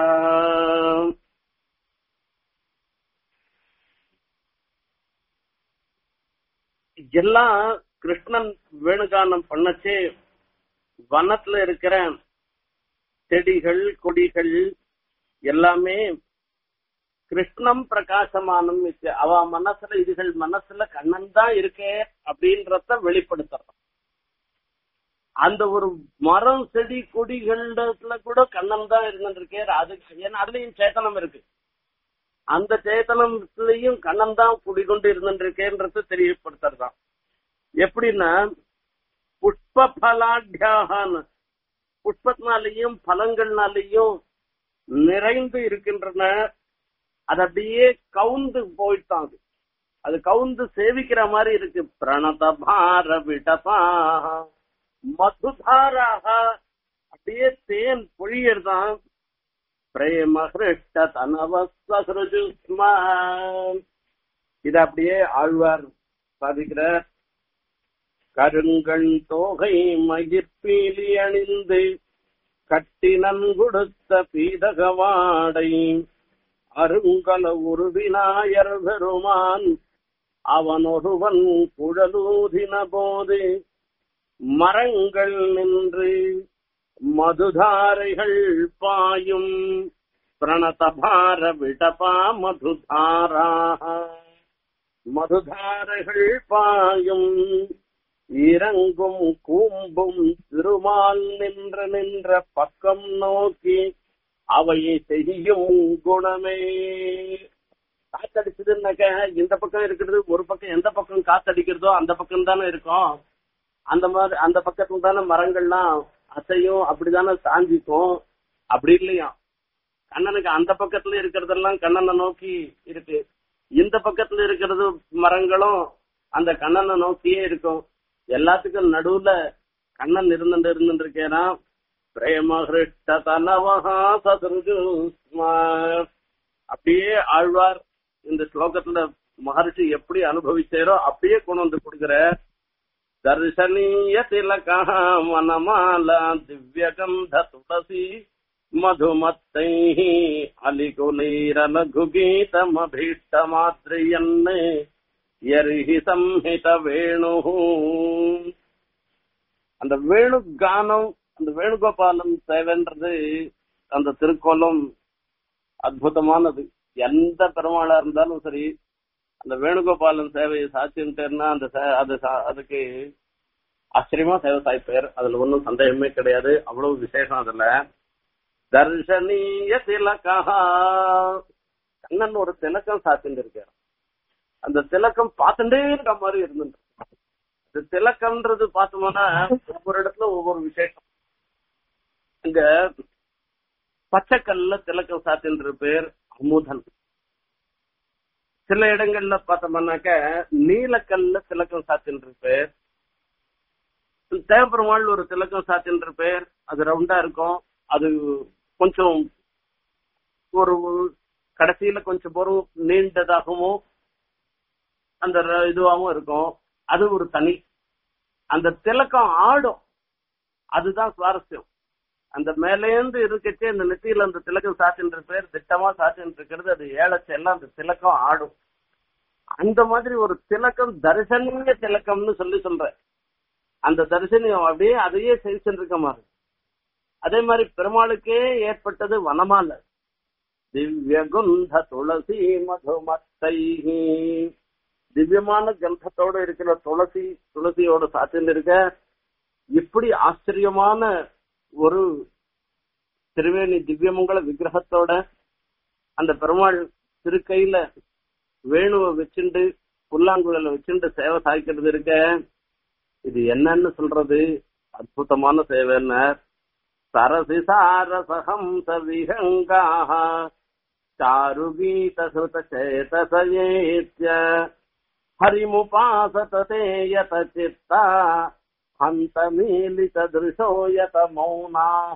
எல்லாம் கிருஷ்ணன் வேணுகானம் பண்ணச்சே வனத்துல இருக்கிற செடிகள் கொடிகள் எல்லாமே கிருஷ்ணம் பிரகாசமானம் இருக்கு. அவ மனசுல இதுகள் மனசுல கண்ணன் தான் இருக்கே அப்படின்றத வெளிப்படுத்துறான் அந்த ஒரு மரம் செடி கொடிகள்ல கூட கண்ணன் தான் இருந்துருக்கே அது ஏன்னா அதுலயும் சேத்தனம் இருக்கு அந்த சேத்தனத்திலையும் கண்ணன் தான் குடிகொண்டு இருந்துருக்கேன்றது தெரியப்படுத்துறதான் எப்படின்னா புஷ்ப பலாட்யாகான்னு புஷ்பத்தினாலையும் பழங்கள்னாலையும் நிறைந்து இருக்கின்றன அது அப்படியே கவுந்து போயிட்டான் அது அது கவுந்து சேவிக்கிற மாதிரி இருக்கு பிரணத பார விடபா மதுதாராக அப்படியே தேன் பொழியர்தான் பிரேம ஹிருஷ்ட தனவஸ்மா இது அப்படியே ஆழ்வார் சாதிக்கிற கருங்கண் தோகை மயிர்பீலி அணிந்து கட்டினன் கொடுத்த பீதகவாடை அருங்கல உருவினாயர் பெருமான் அவன் ஒருவன் குழலூதின போது மரங்கள் நின்று மதுதாரைகள் பாயும் பிரணதபார விடபா மதுதாரா மதுதாரைகள் பாயும் இறங்கும் கூம்பும் திருமால் நின்ற நின்ற பக்கம் நோக்கி அவை செய்யும் குணமே காத்தடிச்சதுன்னாக்க இந்த பக்கம் இருக்கிறது ஒரு பக்கம் எந்த பக்கம் காத்தடிக்கிறதோ அந்த பக்கம் தானே இருக்கும் அந்த மாதிரி அந்த பக்கத்துல தானே மரங்கள்லாம் அசையும் அப்படிதானே சாஞ்சிக்கும் அப்படி இல்லையா கண்ணனுக்கு அந்த பக்கத்துல இருக்கிறதெல்லாம் கண்ணனை நோக்கி இருக்கு இந்த பக்கத்துல இருக்கிறது மரங்களும் அந்த கண்ணனை நோக்கியே இருக்கும் எல்லாத்துக்கும் நடுவுல கண்ணன் இருந்துட்டு இருந்துட்டு இருக்கேனா பிரேம ஹிருஷ்ட தனவகா சதுருஜு அப்படியே ஆழ்வார் இந்த ஸ்லோகத்துல மகர்ஷி எப்படி அனுபவிச்சாரோ அப்படியே கொண்டு வந்து கொடுக்கிற தர்சனீய திலகா மனமாலா திவ்யகந்த துளசி மதுமத்தை அலிகுலீரலகுகீதமபீஷ்டமாத்ரியன் எரிஹி சம்ஹித வேணு அந்த வேணு கானம் அந்த வேணுகோபாலம் சேவைன்றது அந்த திருக்கோலம் அற்புதமானது எந்த பெருமாளா இருந்தாலும் சரி அந்த வேணுகோபாலன் சேவையை சாட்சின்ட்டேன்னா அந்த சே- அது சா- அதுக்கு ஆச்சரியமா சேவை சாய்ப்பார் அதுல ஒன்றும் சந்தேகமே கிடையாது அவ்வளவு விசேஷம் அதுல தர்ஷனீய திலகா கண்ணன் ஒரு திலக்கம் சாத்திட்டு இருக்கார் அந்த திலக்கம் பார்த்துட்டே இருக்க மாதிரி இருந்துட்டு இந்த திலக்கம்ன்றது பார்த்தோம்னா ஒவ்வொரு இடத்துல ஒவ்வொரு விசேஷம் இங்க பச்சைக்கல்ல திலக்கம் சாத்தின்ற பேர் அமுதன் சில இடங்கள்ல பார்த்தோம்னாக்க நீலக்கல்ல திலக்கம் சாத்தின்ற பேர் தேவப்பெருமாள் ஒரு திலக்கம் சாத்தின்ற பேர் அது ரவுண்டா இருக்கும் அது கொஞ்சம் ஒரு கடைசியில கொஞ்சம் பொருள் நீண்டதாகவும் அந்த ர- இதுவாகவும் இருக்கும் அது ஒரு தனி அந்த திலக்கம் ஆடும் அதுதான் சுவாரஸ்யம் அந்த மேலேந்து இருக்கச்சே அந்த நெத்தியில அந்த திலக்கம் சாத்தின்ற பேர் திட்டமா சாத்தின்னு இருக்கிறது அது ஏழச்செல்லாம் அந்த திலக்கம் ஆடும் அந்த மாதிரி ஒரு திலக்கம் தரிசனீய திலக்கம்னு சொல்லி சொல்றேன் அந்த தரிசனம் அப்படியே அதையே செலுத்திட்டு இருக்க மாதிரி அதே மாதிரி பெருமாளுக்கே ஏற்பட்டது வனமால திவ்ய குந்த துளசி மதுமத்தை திவ்யமான கந்தத்தோட இருக்கிற துளசி துளசியோட சாத்தின்னு இருக்க இப்படி ஆச்சரியமான ஒரு திருவேணி திவ்யமங்கல விக்கிரகத்தோட அந்த பெருமாள் திருக்கையில வேணுவை வச்சுண்டு புல்லாங்குழல வச்சுண்டு சேவை சாய்க்கிறது இருக்க இது என்னன்னு சொல்றது அற்புதமான சேவைன்னு சரசி சாரசஹம்ச விஹங்காக சாருகீத சுத சேதசயேத்ய ஹரிமுபாசத தேயத சித்தா ஹந்த மீலித திருஷோயத மௌனாக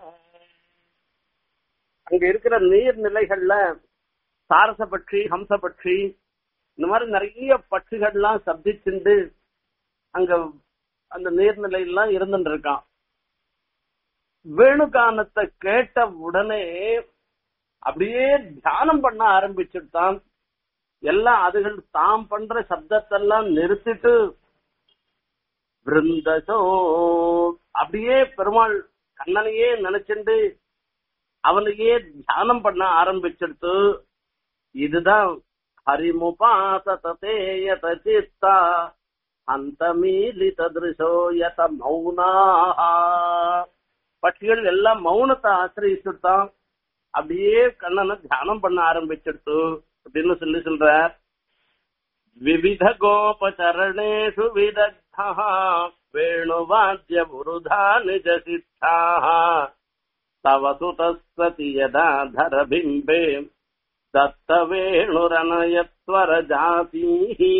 அங்க இருக்கிற நீர்நிலைகள்ல சாரச பட்சி ஹம்ச பட்சி இந்த மாதிரி நிறைய பட்சிகள்லாம் சப்திச்சுண்டு அங்க அந்த நீர்நிலையெல்லாம் இருந்துட்டு இருக்கான் வேணுகானத்தை கேட்ட உடனே அப்படியே தியானம் பண்ண ஆரம்பிச்சுட்டான் எல்லாம் அதுகள் தாம் பண்ற சப்தத்தெல்லாம் நிறுத்திட்டு விருந்தசோ அப்படியே பெருமாள் கண்ணனையே நினைச்சுண்டு அவனையே தியானம் பண்ண ஆரம்பிச்சிடுத்து இதுதான் ஹரிமுபாசதேயத சித்தா அந்த மீலித திருஷோ யத மௌனா பட்சிகள் எல்லாம் மௌனத்தை ஆசிரியிச்சுட்டான் அப்படியே கண்ணனை தியானம் பண்ண ஆரம்பிச்சிடுத்து அப்படின்னு சொல்லி சொல்ற விவித கோபச்சரணேஷு விதக்தா வேணுவாத்திய புருதா நிஜ சித்தா தவ சுதஸ்வதி யதா தரபிம்பே தத்த வேணுரனயத்வர ஜாதீஹி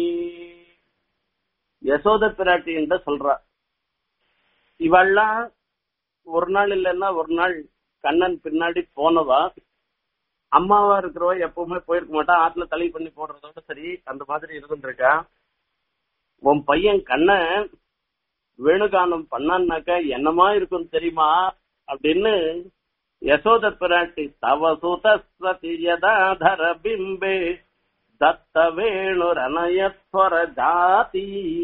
யசோத பிராட்டின்ற சொல்றா இவள்லாம் ஒரு நாள் இல்லைன்னா ஒரு நாள் கண்ணன் பின்னாடி போனவா அம்மாவா இருக்கிறவ எப்பவுமே போயிருக்க மாட்டா ஆத்துல தலை பண்ணி போடுறதோட சரி அந்த மாதிரி இருந்துருக்கா உன் பையன் கண்ண வேணுகானம் பண்ணான்னாக்க என்னமா இருக்கும் தெரியுமா அப்படின்னு யசோத பிராட்டி தவ சுதஸ்வதி யதாதர பிம்பே தத்த வேணுரனயஸ்வர ஜாதி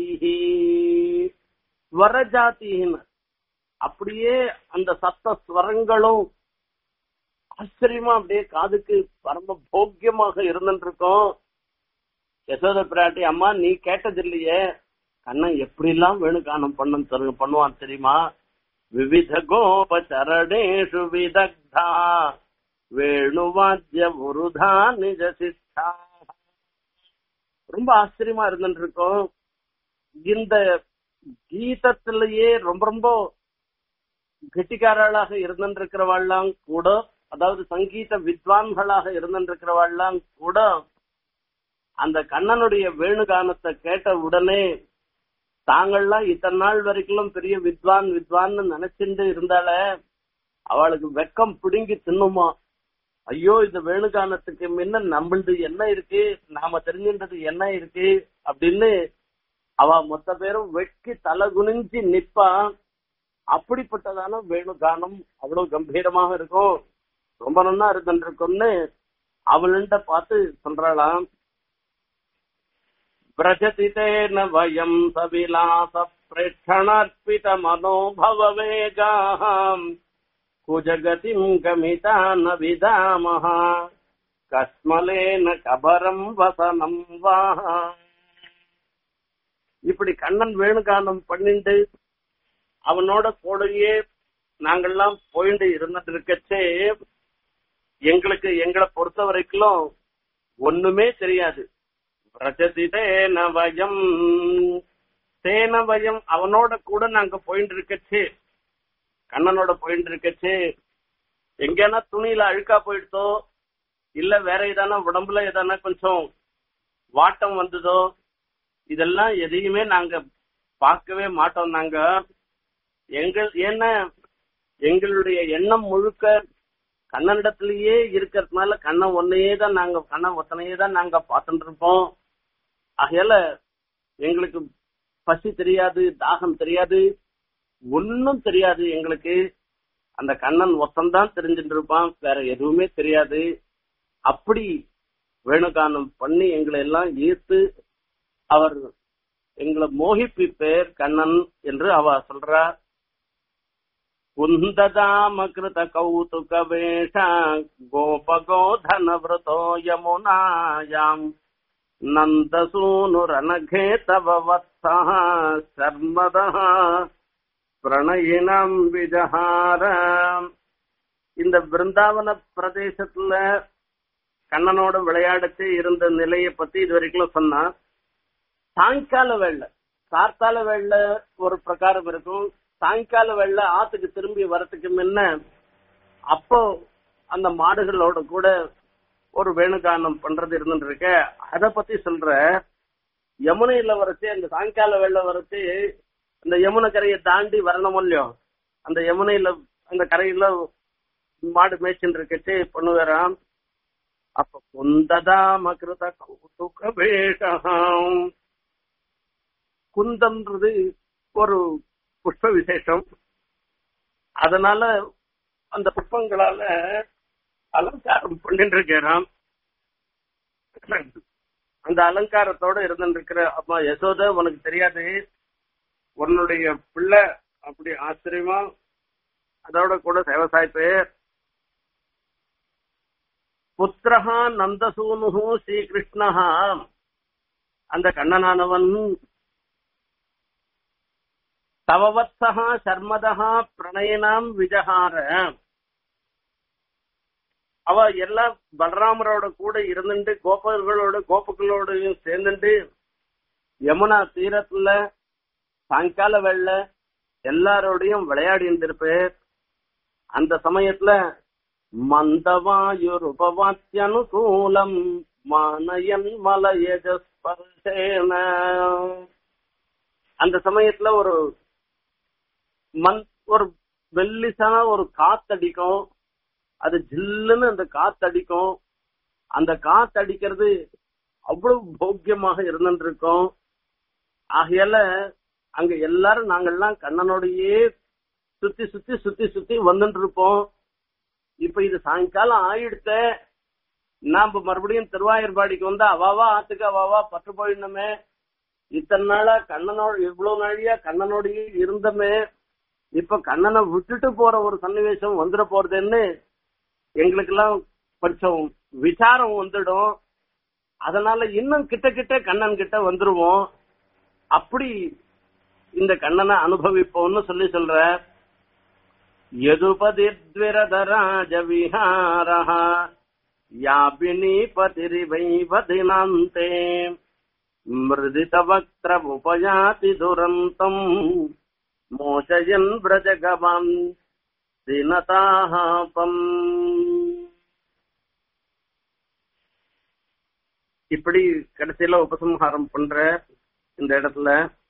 ஸ்வர ஜாத்தின்னு அப்படியே அந்த சத்த ஸ்வரங்களும் ஆச்சரியமா அப்படியே காதுக்கு பரம போக்கியமாக இருந்துட்டு இருக்கோம் யசோத பிராட்டி அம்மா நீ கேட்டது இல்லையே கண்ணன் எப்படி எல்லாம் வேணுகானம் பண்ண பண்ணுவான் தெரியுமா விவித கோபச்சரணேஷு விதக்தா வேணுவாத்திய உருதா நிஜ சித்தா ரொம்ப ஆச்சரியமா இருந்துட்டு இருக்கோம் இந்த கீதத்திலேயே ரொம்ப ரொம்ப கெட்டிக்காரர்களாக இருந்திருக்கிறவாள்லாம் கூட அதாவது சங்கீத வித்வான்களாக இருந்திருக்கிறவாள்லாம் கூட அந்த கண்ணனுடைய வேணுகானத்தை கேட்ட உடனே தாங்கள்லாம் இத்தனை நாள் வரைக்கும் பெரிய வித்வான் வித்வான்னு நினைச்சுட்டு இருந்தால அவளுக்கு வெக்கம் பிடுங்கி தின்னுமா ஐயோ இந்த வேணுகானத்துக்கு முன்ன நம்மளது என்ன இருக்கு நாம தெரிஞ்சின்றது என்ன இருக்கு அப்படின்னு அவ மொத்த பேரும் வெட்கி தலை குனிஞ்சு நிப்பா அப்படிப்பட்டதான வேணுகானம் அவ்வளவு கம்பீரமாக இருக்கும் ரொம்ப நல்லா இருந்துருக்கும்னு அவள்கிட்ட பார்த்து சொல்றாளாம் பிரஜதி தேன வயம் சவிலாச பிரேட்சணார்ப்பித மனோபவ வேகாம் குஜகதிம் கமிதா ந விதாமஹ கஸ்மலேன கபரம் வசனம் வா இப்படி கண்ணன் வேணுகானம் பண்ணிட்டு அவனோட கூடயே நாங்கெல்லாம் போயிட்டு இருந்துட்டு இருக்கச்சே எங்களுக்கு எங்களை பொறுத்த வரைக்கும் ஒண்ணுமே தெரியாது பிரஜதி தேன வயம் தேன வயம் அவனோட கூட நாங்க போயிட்டு இருக்கச்சே கண்ணனோட போயிட்டு இருக்கச்சே எங்கன்னா துணியில அழுக்கா போயிடுதோ இல்ல வேற ஏதானா உடம்புல ஏதானா கொஞ்சம் வாட்டம் வந்ததோ இதெல்லாம் எதையுமே நாங்க பார்க்கவே மாட்டோம் நாங்க எங்கள் ஏன்னா எங்களுடைய எண்ணம் முழுக்க கண்ணனிடத்திலேயே இருக்கிறதுனால கண்ணன் ஒன்னையே தான் நாங்க கண்ணன் ஒத்தனையே தான் நாங்க பார்த்துட்டு இருப்போம் ஆகையால எங்களுக்கு பசி தெரியாது தாகம் தெரியாது ஒன்னும் தெரியாது எங்களுக்கு அந்த கண்ணன் ஒத்தந்தான் தெரிஞ்சுட்டு இருப்பான் வேற எதுவுமே தெரியாது அப்படி வேணுகானம் பண்ணி எங்களை எல்லாம் ஈர்த்து அவர் எங்களை மோகிப்பிப்பேர் கண்ணன் என்று அவ சொல்றா குந்ததாமகிருத கௌதுக வேஷ கோபகோதன விரதோ யமுனாயாம் நந்தசூனுரனகே தவ வத்சா சர்மதா பிரணயினம் விஜஹார இந்த பிருந்தாவன பிரதேசத்துல கண்ணனோட விளையாடச்சு இருந்த நிலையை பத்தி இது வரைக்கும் சொன்னா சாயங்கால வேலை கார்த்தால வேலை ஒரு பிரகாரம் இருக்கும் சாயங்கால வேலை ஆத்துக்கு திரும்பி வரத்துக்கு முன்ன அப்போ அந்த மாடுகளோட கூட ஒரு வேணுகானம் பண்றது இருந்துட்டு இருக்க அத பத்தி சொல்ற யமுனையில வரச்சு அந்த சாயங்கால வேலை வரச்சு அந்த யமுனை கரையை தாண்டி வரணும் இல்லையோ அந்த யமுனையில அந்த கரையில மாடு மேய்ச்சின்னு இருக்கச்சு பண்ணுவாராம் அப்ப குந்ததா மகிருத கௌதுக வேஷம் குந்தம்ன்றது ஒரு புஷ்ப விசேஷம் அதனால அந்த புஷ்பங்களால அலங்காரம் பண்ணிட்டு இருக்கிறான் அந்த அலங்காரத்தோட இருந்துட்டு இருக்கிற அம்மா யசோத உனக்கு தெரியாது உன்னுடைய பிள்ளை அப்படி ஆச்சரியமா அதோட கூட விவசாயத்து புத்திரஹா நந்தசூனு ஸ்ரீகிருஷ்ணஹா அந்த கண்ணனானவன் தவவத்சகா சர்மதா பிரணயனாம் விஜகார அவ எல்லாம் பலராமரோட கூட இருந்துட்டு கோபர்களோட கோபங்களோடையும் சேர்ந்துட்டு யமுனா தீரத்துல சாயங்கால வெள்ள எல்லாரோடையும் விளையாடி இருந்திருப்பேர் அந்த சமயத்துல மந்தவாயுர் உபவாத்தியனுகூலம் மானயன் மலையஜஸ்பர்ஷேன அந்த சமயத்துல ஒரு மண் ஒரு வெள்ளிசான ஒரு காத்தடிக்கும் அது ஜில்லுன்னு அந்த காத்தடிக்கும் அந்த காத்தடிக்கிறது அவ்வளவு போக்கியமாக இருந்துட்டு இருக்கும் ஆகையால அங்க எல்லாரும் நாங்கெல்லாம் கண்ணனோடையே சுத்தி சுத்தி சுத்தி சுத்தி வந்துட்டு இருப்போம் இப்ப இது சாயங்காலம் ஆயிடுத்த நாம மறுபடியும் திருவாயூர்பாடிக்கு வந்தா அவாவா ஆத்துக்கு அவாவா பட்டு போயிடணுமே இத்தனை நாளா கண்ணனோட இவ்வளவு நாழியா கண்ணனோடயே இருந்தமே இப்ப கண்ணனை விட்டுட்டு போற ஒரு சன்னிவேசம் வந்துட போறதுன்னு எங்களுக்கெல்லாம் கொஞ்சம் விசாரம் வந்துடும் அதனால இன்னும் கிட்ட கிட்ட கண்ணன் கிட்ட வந்துருவோம் அப்படி இந்த கண்ணனை அனுபவிப்போம்னு சொல்லி சொல்ற யதுபதிர்விரதராஜ விஹாரஹ யாபினி பதிரிவைவதினாந்தே மிருதிதவக்திரமுபயாதி துரந்தம் மோசயன் பிரஜகவான் தினதாபம் இப்படி கடைசியில உபசம்ஹாரம் பண்ற இந்த இடத்துல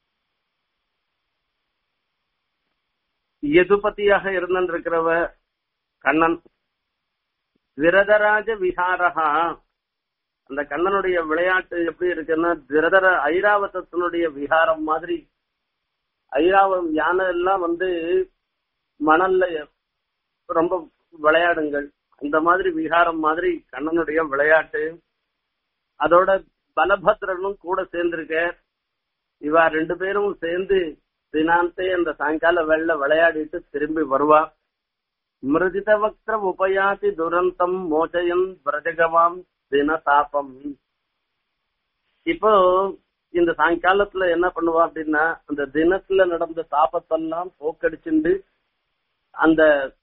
எதுபதியாக இருந்திருக்கிறவ கண்ணன் விரதராஜ விஹாரஹா அந்த கண்ணனுடைய விளையாட்டு எப்படி இருக்குன்னா விரதர ஐராவதத்தினுடைய விஹாரம் மாதிரி ஐராவம் யானை எல்லாம் வந்து மணல்ல ரொம்ப விளையாடுங்கள் அந்த மாதிரி விஹாரம் மாதிரி கண்ணனுடைய விளையாட்டு அதோட பலபத்ரனும் கூட சேர்ந்திருக்க இவா ரெண்டு பேரும் சேர்ந்து தினாந்தே அந்த சாயங்கால வெள்ள விளையாடிட்டு திரும்பி வருவா மிருதித வக்திர உபயாதி துரந்தம் மோச்சயன் பிரஜகவாம் தினதாபம் இப்போ இந்த சாயங்காலத்துல என்ன பண்ணுவா அப்படின்னா அந்த தினத்துல நடந்த தாபத்தெல்லாம் போக்கடிச்சுண்டு அந்த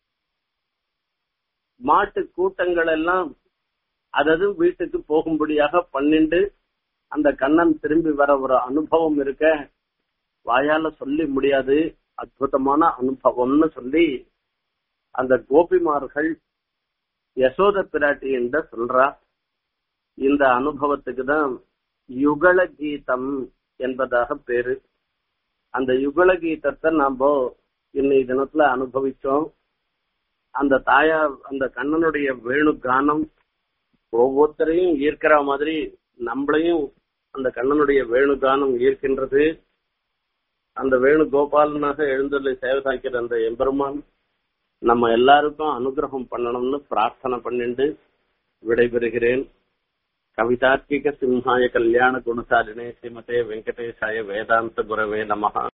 மாட்டு கூட்டங்கள் எல்லாம் அதது வீட்டுக்கு போகும்படியாக பண்ணிண்டு அந்த கண்ணன் திரும்பி வர ஒரு அனுபவம் இருக்க வாயால சொல்லி முடியாது அற்புதமான அனுபவம்னு சொல்லி அந்த கோபிமார்கள் யசோத பிராட்டி என்று சொல்றா இந்த அனுபவத்துக்கு தான் யுகல கீதம் என்பதாக பேரு அந்த யுகல கீதத்தை நாம இன்னைய தினத்துல அனுபவிச்சோம் அந்த தாயார் அந்த கண்ணனுடைய வேணு கானம் ஒவ்வொருத்தரையும் ஈர்க்கிற மாதிரி நம்மளையும் அந்த கண்ணனுடைய வேணு கானம் ஈர்க்கின்றது அந்த வேணு கோபாலனாக எழுந்துள்ள சேவை சாய்க்கிற அந்த எம்பெருமான் நம்ம எல்லாருக்கும் அனுகிரகம் பண்ணணும்னு பிரார்த்தனை பண்ணிட்டு விடைபெறுகிறேன் கவிதாத்மிக சிம்ஹாய கல்யாண குணசாலினே ஸ்ரீமதே வெங்கடேசாய வேதாந்த குரவே நமஹா